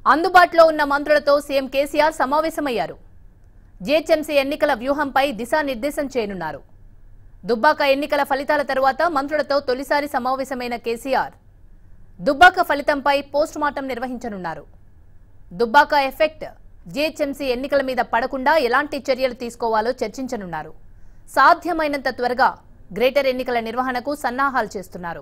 అందుబాటులో ఉన్న మంత్రులతో సీఎం కేసీఆర్ సమావేశమయ్యారు జీహెచ్ఎంసీ ఎన్నికల వ్యూహంపై దిశానిర్దేశం చేయనున్నారు దుబ్బాక ఎన్నికల ఫలితాల తరువాత మంత్రులతో తొలిసారి సమావేశమైన కేసీఆర్ దుబ్బాక ఫలితంపై పోస్ట్ మార్టం నిర్వహించనున్నారు దుబ్బాక ఎఫెక్ట్ జీహెచ్ఎంసీ ఎన్నికల మీద పడకుండా ఎలాంటి చర్యలు తీసుకోవాలో చర్చించనున్నారు సాధ్యమైనంత త్వరగా గ్రేటర్ ఎన్నికల నిర్వహణకు సన్నాహాలు చేస్తున్నారు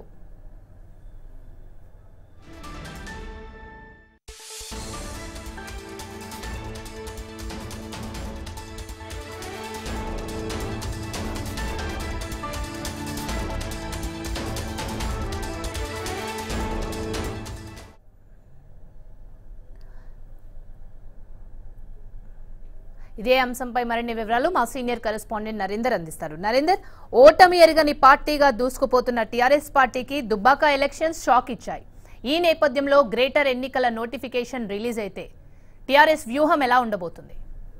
ఇదే అంశంపై మరిన్ని వివరాలు మా సీనియర్ కరెస్పాండెంట్ నరేందర్ అందిస్తారు నరేందర్ ఓటమి ఎరగని పార్టీగా దూసుకుపోతున్న టీఆర్ఎస్ పార్టీకి దుబ్బాక ఎలక్షన్స్ షాక్ ఇచ్చాయి ఈ నేపథ్యంలో గ్రేటర్ ఎన్నికల నోటిఫికేషన్ రిలీజ్ అయితే టీఆర్ఎస్ వ్యూహం ఎలా ఉండబోతుంది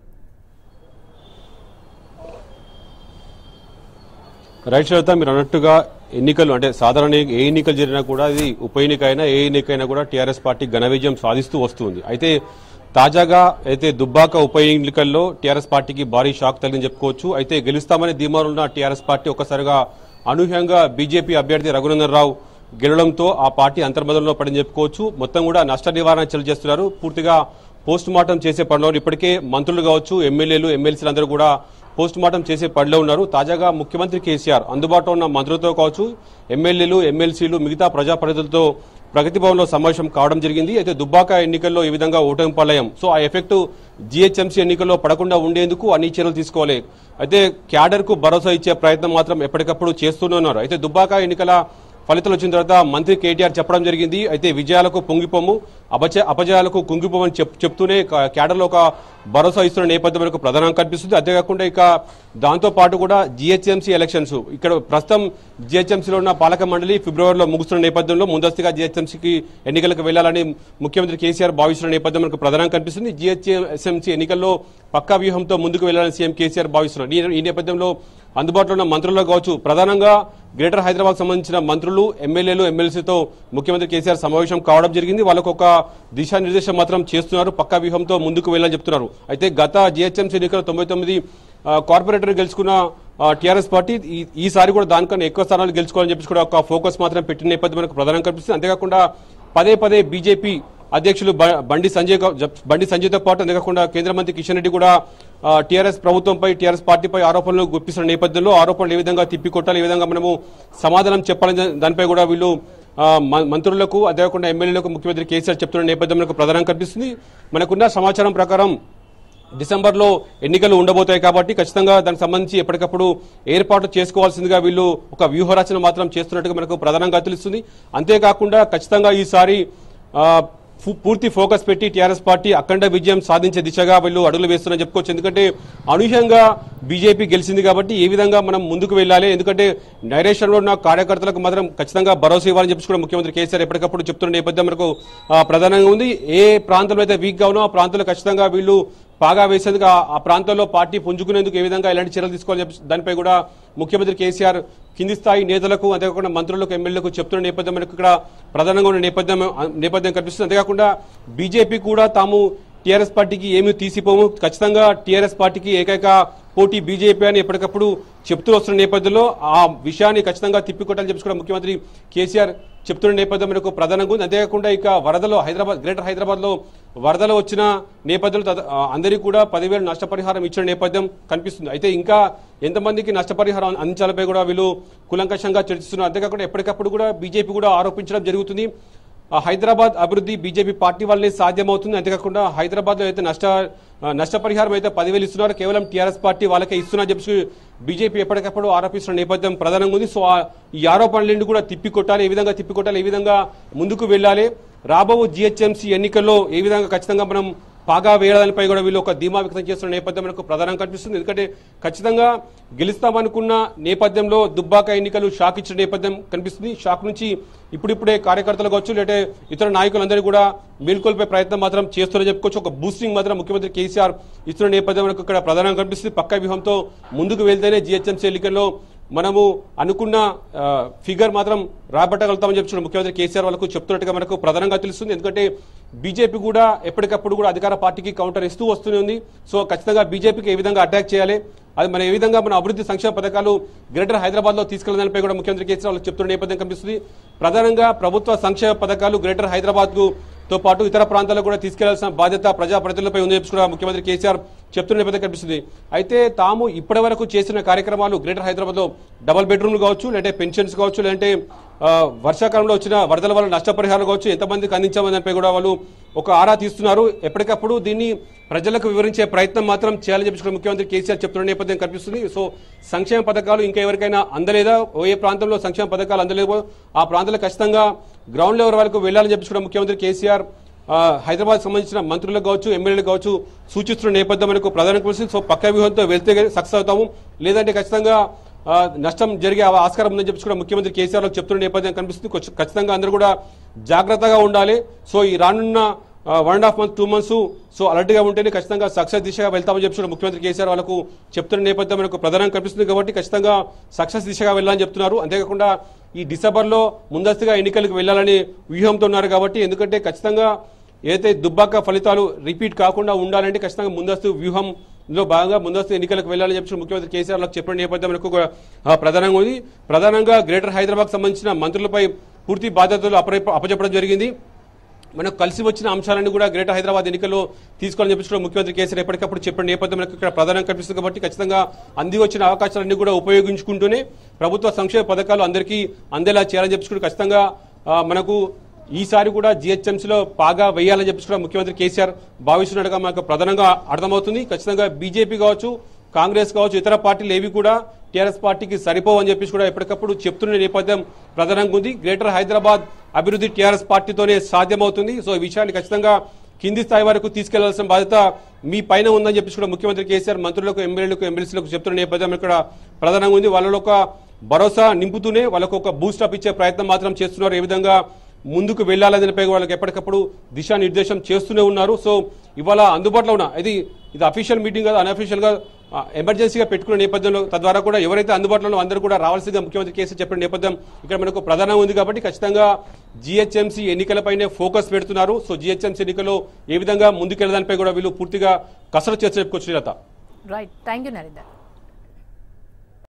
రైట్ శ్వేత మీరు అన్నట్టుగా ఎన్నికలు అంటే సాధారణ ఏ ఎన్నికలు జరిగినా కూడా ఇది ఉప ఎన్నిక అయినా ఏ ఎన్నికైనా కూడా టీఆర్ఎస్ పార్టీ ఘన విజయం సాధిస్తూ వస్తుంది అయితే తాజాగా అయితే దుబ్బాక ఉప ఎన్నికల్లో టీఆర్ఎస్ పార్టీకి భారీ షాక్ తగిలిందని చెప్పుకోవచ్చు అయితే గెలుస్తామని ధీమాలో ఉన్న టీఆర్ఎస్ పార్టీ ఒక్కసారిగా అనూహ్యంగా బీజేపీ అభ్యర్థి రఘునందన్ రావు గెలవడంతో ఆ పార్టీ అంతర్మదంలో పడింది చెప్పుకోవచ్చు మొత్తం కూడా నష్ట నివారణ చర్యలు చేస్తున్నారు పూర్తిగా పోస్ట్ మార్టం చేసే పనిలో ఇప్పటికే మంత్రులు కావచ్చు ఎమ్మెల్యేలు ఎమ్మెల్సీలు అందరూ కూడా పోస్ట్ మార్టం చేసే పనిలో ఉన్నారు తాజాగా ముఖ్యమంత్రి కేసీఆర్ అందుబాటులో ఉన్న మంత్రులతో కావచ్చు ఎమ్మెల్యేలు ఎమ్మెల్సీలు మిగతా ప్రజాప్రతినిధులతో ప్రగతి భవన్లో సమావేశం కావడం జరిగింది అయితే దుబ్బాక ఎన్నికల్లో ఈ విధంగా ఓటమి పాలయం సో ఆ ఎఫెక్ట్ జీహెచ్ఎంసీ ఎన్నికల్లో పడకుండా ఉండేందుకు అన్ని చర్యలు తీసుకోవాలి అయితే క్యాడర్ కు భరోసా ఇచ్చే ప్రయత్నం మాత్రం ఎప్పటికప్పుడు చేస్తూనే ఉన్నారు అయితే దుబ్బాక ఎన్నికల ఫలితాలు వచ్చిన తర్వాత మంత్రి కేటీఆర్ చెప్పడం జరిగింది అయితే విజయాలకు పొంగిపోము అపజ అపజయాలకు కుంగిపోమని చెప్ చెప్తూనే క- క్యాడర్లో ఒక భరోసా ఇస్తున్న నేపథ్యం మనకు ప్రధానంగా కనిపిస్తుంది అంతేకాకుండా ఇక దాంతో పాటు కూడా జిహెచ్ఎంసీ ఎలక్షన్స్ ఇక్కడ ప్రస్తుతం జిహెచ్ఎంసీలో ఉన్న పాలక మండలి ఫిబ్రవరిలో ముగుస్తున్న నేపథ్యంలో ముందస్తుగా జిహెచ్ఎంసీకి ఎన్నికలకు వెళ్లాలని ముఖ్యమంత్రి కేసీఆర్ భావిస్తున్న నేపథ్యం మనకు ప్రధానంగా కనిపిస్తుంది జిహెచ్ఎంసీ ఎన్నికల్లో పక్కా వ్యూహంతో ముందుకు వెళ్లాలని సీఎం కేసీఆర్ భావిస్తున్నారు ఈ- ఈ నేపథ్యంలో అందుబాటులో ఉన్న మంత్రుల్లో కావచ్చు ప్రధానంగా గ్రేటర్ హైదరాబాద్ సంబంధించిన మంత్రులు ఎమ్మెల్యేలు ఎమ్మెల్సీతో ముఖ్యమంత్రి కేసీఆర్ సమావేశం కావడం జరిగింది వాళ్ళకు ఒక దిశానిర్దేశం మాత్రం చేస్తున్నారు పక్కా వ్యూహంతో ముందుకు వెళ్ళాలని చెప్తున్నారు అయితే గత జిహెచ్ఎంసీ ఎన్నికల తొంభై తొమ్మిది కార్పొరేటర్ గెలుచుకున్న టీఆర్ఎస్ పార్టీ ఈ- ఈసారి కూడా దానికన్నా ఎక్కువ స్థానాలు గెలుచుకోవాలని చెప్పేసి కూడా ఒక ఫోకస్ మాత్రం పెట్టిన నేపథ్యం మనకు ప్రధానంగా కనిపిస్తుంది అంతేకాకుండా పదే పదే బీజేపీ అధ్యక్షులు బ- బండి సంజయ్ గా- జ- బండి సంజయ్తో పాటు అంతేకాకుండా కేంద్ర మంత్రి కిషన్ రెడ్డి కూడా టీఆర్ఎస్ ప్రభుత్వంపై టీఆర్ఎస్ పార్టీపై ఆరోపణలు గుప్పిస్తున్న నేపథ్యంలో ఆరోపణలు ఏ విధంగా తిప్పికొట్టాలి ఏ విధంగా మనము సమాధానం చెప్పాలని దా- దానిపై కూడా వీళ్ళు ఆ, మ- మంత్రులకు అంతేకాకుండా ఎమ్మెల్యేలకు ముఖ్యమంత్రి కేసీఆర్ చెప్తున్న నేపథ్యం మనకు ప్రధానంగా కనిపిస్తుంది మనకున్న సమాచారం ప్రకారం డిసెంబర్లో ఎన్నికలు ఉండబోతాయి కాబట్టి ఖచ్చితంగా దానికి సంబంధించి ఎప్పటికప్పుడు ఏర్పాటు చేసుకోవాల్సిందిగా వీళ్ళు ఒక వ్యూహరచన మాత్రం చేస్తున్నట్టుగా మనకు ప్రధానంగా తెలుస్తుంది అంతేకాకుండా ఖచ్చితంగా ఈసారి ఆ, పు- పూర్తి ఫోకస్ పెట్టి టీఆర్ఎస్ పార్టీ అఖండ విజయం సాధించే దిశగా వీళ్ళు అడుగులు వేస్తున్నారని చెప్పుకోవచ్చు ఎందుకంటే అనూహ్యంగా బీజేపీ గెలిచింది కాబట్టి ఏ విధంగా మనం ముందుకు వెళ్ళాలి ఎందుకంటే నైరేషన్లో ఉన్న కార్యకర్తలకు మాత్రం ఖచ్చితంగా భరోసా ఇవ్వాలని చెప్పి కూడా ముఖ్యమంత్రి కేసీఆర్ ఎప్పటికప్పుడు చెప్తున్న నేపథ్యం మనకు ఆ, ప్రధానంగా ఉంది ఏ ప్రాంతంలో అయితే వీక్గా ఉన్నో ఆ ప్రాంతంలో ఖచ్చితంగా వీళ్ళు బాగా వేసేందుకు ఆ- ఆ ప్రాంతంలో పార్టీ పుంజుకునేందుకు ఏ విధంగా ఎలాంటి చర్యలు తీసుకోవాలని చెప్పి దానిపై కూడా ముఖ్యమంత్రి కేసీఆర్ కింది స్థాయి నేతలకు అంతేకాకుండా మంత్రులకు ఎమ్మెల్యేలకు చెప్తున్న నేపథ్యం మనకు ఇక్కడ ప్రధానంగా ఉన్న నేపథ్యం నేపథ్యం కనిపిస్తుంది అంతేకాకుండా బీజేపీ కూడా తాము టీఆర్ఎస్ పార్టీకి ఏమీ తీసిపోము ఖచ్చితంగా టీఆర్ఎస్ పార్టీకి ఏకైక పోటీ బీజేపీ అని ఎప్పటికప్పుడు చెప్తూ వస్తున్న నేపథ్యంలో ఆ విషయాన్ని ఖచ్చితంగా తిప్పికొట్టాలని చెప్పి కూడా ముఖ్యమంత్రి కేసీఆర్ చెప్తున్న నేపథ్యం మనకు ప్రధానంగా ఉంది అంతేకాకుండా ఇక వరదలో హైదరాబాద్ గ్రేటర్ హైదరాబాద్ లో వరదలు వచ్చిన నేపథ్యంలో తద- ఆ, అందరికీ కూడా పదివేలు నష్టపరిహారం ఇచ్చిన నేపథ్యం కనిపిస్తుంది అయితే ఇంకా ఎంతమందికి నష్టపరిహారం అందించాలపై కూడా వీళ్ళు కులంకషంగా చర్చిస్తున్నారు అంతేకాకుండా ఎప్పటికప్పుడు కూడా బీజేపీ కూడా ఆరోపించడం జరుగుతుంది ఆ హైదరాబాద్ అభివృద్ధి బీజేపీ పార్టీ వల్లనే సాధ్యమవుతుంది అంతేకాకుండా హైదరాబాద్ లో అయితే నష్ట ఆ, నష్టపరిహారం అయితే పదివేలు ఇస్తున్నారు కేవలం టీఆర్ఎస్ పార్టీ వాళ్ళకే ఇస్తున్నా చెప్పి బీజేపీ ఎప్పటికప్పుడు ఆరోపిస్తున్న నేపథ్యం ప్రధానంగా ఉంది సో ఆ ఈ ఆరోపణలన్నీ కూడా తిప్పికొట్టాలి ఏ విధంగా తిప్పికొట్టాలి ఏ విధంగా ముందుకు వెళ్ళాలి రాబో జిహెచ్ఎంసీ ఎన్నికల్లో ఏ విధంగా ఖచ్చితంగా మనం పాగా వేయడానిపై కూడా వీళ్ళు ఒక ధీమా వ్యక్తం చేస్తున్న నేపథ్యం మనకు ప్రధానంగా కనిపిస్తుంది ఎందుకంటే ఖచ్చితంగా గెలుస్తామనుకున్న నేపథ్యంలో దుబ్బాక ఎన్నికలు షాక్ ఇచ్చిన నేపథ్యం కనిపిస్తుంది షాక్ నుంచి ఇప్పుడిప్పుడే కార్యకర్తలు కావచ్చు లేదంటే ఇతర నాయకులందరూ కూడా మేల్కొల్పే ప్రయత్నం మాత్రం చేస్తున్నారని చెప్పుకోవచ్చు ఒక బూస్టింగ్ మాత్రం ముఖ్యమంత్రి కేసీఆర్ ఇస్తున్న నేపథ్యం మనకు ఇక్కడ ప్రధానంగా కనిపిస్తుంది పక్క వ్యూహంతో ముందుకు వెళ్తేనే జిహెచ్ఎంసీ ఎన్నికల్లో మనము అనుకున్న ఆ, ఫిగర్ మాత్రం రాబట్టగలుగుతామని చెప్పి ముఖ్యమంత్రి కేసీఆర్ వాళ్ళకు చెప్తున్నట్టుగా మనకు ప్రధానంగా తెలుస్తుంది ఎందుకంటే బీజేపీ కూడా ఎప్పటికప్పుడు కూడా అధికార పార్టీకి కౌంటర్ ఇస్తూ వస్తూనే ఉంది సో ఖచ్చితంగా బీజేపీకి ఏ విధంగా అటాక్ చేయాలి అది మన ఏ విధంగా మన అభివృద్ధి సంక్షేమ పథకాలు గ్రేటర్ హైదరాబాద్ లో తీసుకెళ్లడానిపై కూడా ముఖ్యమంత్రి కేసీఆర్ వాళ్ళు చెప్తున్న నేపథ్యం కనిపిస్తుంది ప్రధానంగా ప్రభుత్వ సంక్షేమ పథకాలు గ్రేటర్ హైదరాబాద్ కు తో పాటు ఇతర ప్రాంతాలకు కూడా తీసుకెళ్లాల్సిన బాధ్యత ప్రజాప్రతినిధులపై ఉందని చెప్పి కూడా ముఖ్యమంత్రి కేసీఆర్ చెప్తున్న నేపథ్యం కనిపిస్తుంది అయితే తాము ఇప్పటి వరకు చేసిన కార్యక్రమాలు గ్రేటర్ హైదరాబాద్ లో డబుల్ బెడ్రూమ్లు కావచ్చు లేదంటే పెన్షన్స్ కావచ్చు లేదంటే ఆ, వర్షాకాలంలో వచ్చిన వరదల వల్ల నష్టపరిహారాలు కావచ్చు ఎంతమందికి అందించామని దానిపై కూడా వాళ్ళు ఒక ఆరా తీస్తున్నారు ఎప్పటికప్పుడు దీన్ని ప్రజలకు వివరించే ప్రయత్నం మాత్రం చేయాలని చెప్పి కూడా ముఖ్యమంత్రి కేసీఆర్ చెప్తున్న నేపథ్యం కనిపిస్తుంది సో సంక్షేమ పథకాలు ఇంకా ఎవరికైనా అందలేదా ఓ ఏ ప్రాంతంలో సంక్షేమ పథకాలు అందలేవో ఆ ప్రాంతాల్లో ఖచ్చితంగా గ్రౌండ్ లెవెల్ వరకు వెళ్ళాలని చెప్పి కూడా ముఖ్యమంత్రి కేసీఆర్ ఆ, హైదరాబాద్ సంబంధించిన మంత్రులకు కావచ్చు ఎమ్మెల్యేలు కావచ్చు సూచిస్తున్న నేపథ్యం మనకు ప్రధాన కృషి సో పక్క వ్యూహంతో వెళ్తే సక్సెస్ అవుతాము లేదంటే ఖచ్చితంగా ఆ, నష్టం జరిగే ఆస్కారం ఉందని చెప్పి కూడా ముఖ్యమంత్రి కేసీఆర్ గారు చెప్తున్న నేపథ్యం కనిపిస్తుంది ఖచ్చి- ఖచ్చితంగా అందరూ కూడా జాగ్రత్తగా ఉండాలి సో ఈ రానున్న one and half month two months so alert గా ఉంటేనే ఖచ్చితంగా సక్సెస్ దిశగా వెళ్తామని చెప్పి కూడా ముఖ్యమంత్రి కేసీఆర్ వాళ్ళకు చెప్తున్న నేపథ్యం మనకు ప్రధానంగా కనిపిస్తుంది కాబట్టి ఖచ్చితంగా సక్సెస్ దిశగా వెళ్ళాలని చెప్తున్నారు అంతేకాకుండా ఈ డిసెంబర్లో ముందస్తుగా ఎన్నికలకు వెళ్ళాలని వ్యూహంతో ఉన్నారు కాబట్టి ఎందుకంటే ఖచ్చితంగా ఏదైతే దుబ్బాక ఫలితాలు రిపీట్ కాకుండా ఉండాలంటే ఖచ్చితంగా ముందస్తు వ్యూహంలో భాగంగా ముందస్తు ఎన్నికలకు వెళ్ళాలని చెప్పి ముఖ్యమంత్రి కేసీఆర్ లకు చెప్పిన నేపథ్యం మనకు ఒక, ఆ, ప్రధానంగా ఉంది ప్రధానంగా గ్రేటర్ హైదరాబాద్ సంబంధించిన మంత్రులపై పూర్తి బాధ్యతలు అప్ప అప్పచెప్పడం జరిగింది మనకు కలిసి వచ్చిన అంశాలన్నీ కూడా గ్రేటర్ హైదరాబాద్ ఎన్నికల్లో తీసుకోవాలని చెప్పి కూడా ముఖ్యమంత్రి కేసీఆర్ ఎప్పటికప్పుడు చెప్పిన నేపథ్యం మనకు ఇక్కడ ప్రధానంగా కనిపిస్తుంది కాబట్టి ఖచ్చితంగా అంది వచ్చిన అవకాశాలన్నీ కూడా ఉపయోగించుకుంటూనే ప్రభుత్వ సంక్షేమ పథకాలు అందరికీ అందేలా చేయాలని చెప్పి కూడా ఖచ్చితంగా ఆ, మనకు ఈసారి కూడా జిహెచ్ఎంసీలో బాగా వేయాలని చెప్పి కూడా ముఖ్యమంత్రి కేసీఆర్ భావిస్తున్నట్టుగా మనకు ప్రధానంగా అర్థమవుతుంది ఖచ్చితంగా బీజేపీ కావచ్చు కాంగ్రెస్ కావచ్చు ఇతర పార్టీలు ఏవి కూడా టీఆర్ఎస్ పార్టీకి సరిపోవని చెప్పేసి కూడా ఎప్పటికప్పుడు చెప్తున్న నేపథ్యం ప్రధానంగా ఉంది గ్రేటర్ హైదరాబాద్ అభివృద్ధి టీఆర్ఎస్ పార్టీతోనే సాధ్యమవుతుంది సో ఈ విషయాన్ని ఖచ్చితంగా కింది స్థాయి వరకు తీసుకెళ్లాల్సిన బాధ్యత మీ పైన ఉందని చెప్పేసి కూడా ముఖ్యమంత్రి కేసీఆర్ మంత్రులకు ఎమ్మెల్యేలకు ఎమ్మెల్సీలకు చెప్తున్న నేపథ్యం ఇక్కడ ప్రధానంగా ఉంది వాళ్ళలో ఒక భరోసా నింపుతూనే వాళ్ళకు ఒక బూస్ట్ అప్ ఇచ్చే ప్రయత్నం మాత్రం చేస్తున్నారు ఏ విధంగా ముందుకు వెళ్ళాలనిపై వాళ్ళకి ఎప్పటికప్పుడు దిశానిర్దేశం చేస్తూనే ఉన్నారు సో ఇవాళ అందుబాటులో ఉన్న ఇది ఇది అఫీషియల్ మీటింగ్ కాదు అన్అఫీషియల్ గా ఆ, ఎమర్జెన్సీగా పెట్టుకున్న నేపథ్యంలో తద్వారా కూడా ఎవరైతే అందుబాటులో ఉన్నారో అందరూ కూడా రావాల్సిందిగా ముఖ్యమంత్రి కేసీఆర్ చెప్పిన నేపథ్యం ఇక్కడ మనకు ప్రధానంగా ఉంది కాబట్టి ఖచ్చితంగా జీహెచ్ఎంసీ ఎన్నికలపైనే ఫోకస్ పెడుతున్నారు సో జీహెచ్ఎంసీ ఎన్నికల్లో ఏ విధంగా ముందుకెళ్ళడానిపై కూడా వీళ్ళు పూర్తిగా కసరత్తు చేసి చెప్పుకోవచ్చు Latha right thank you Narender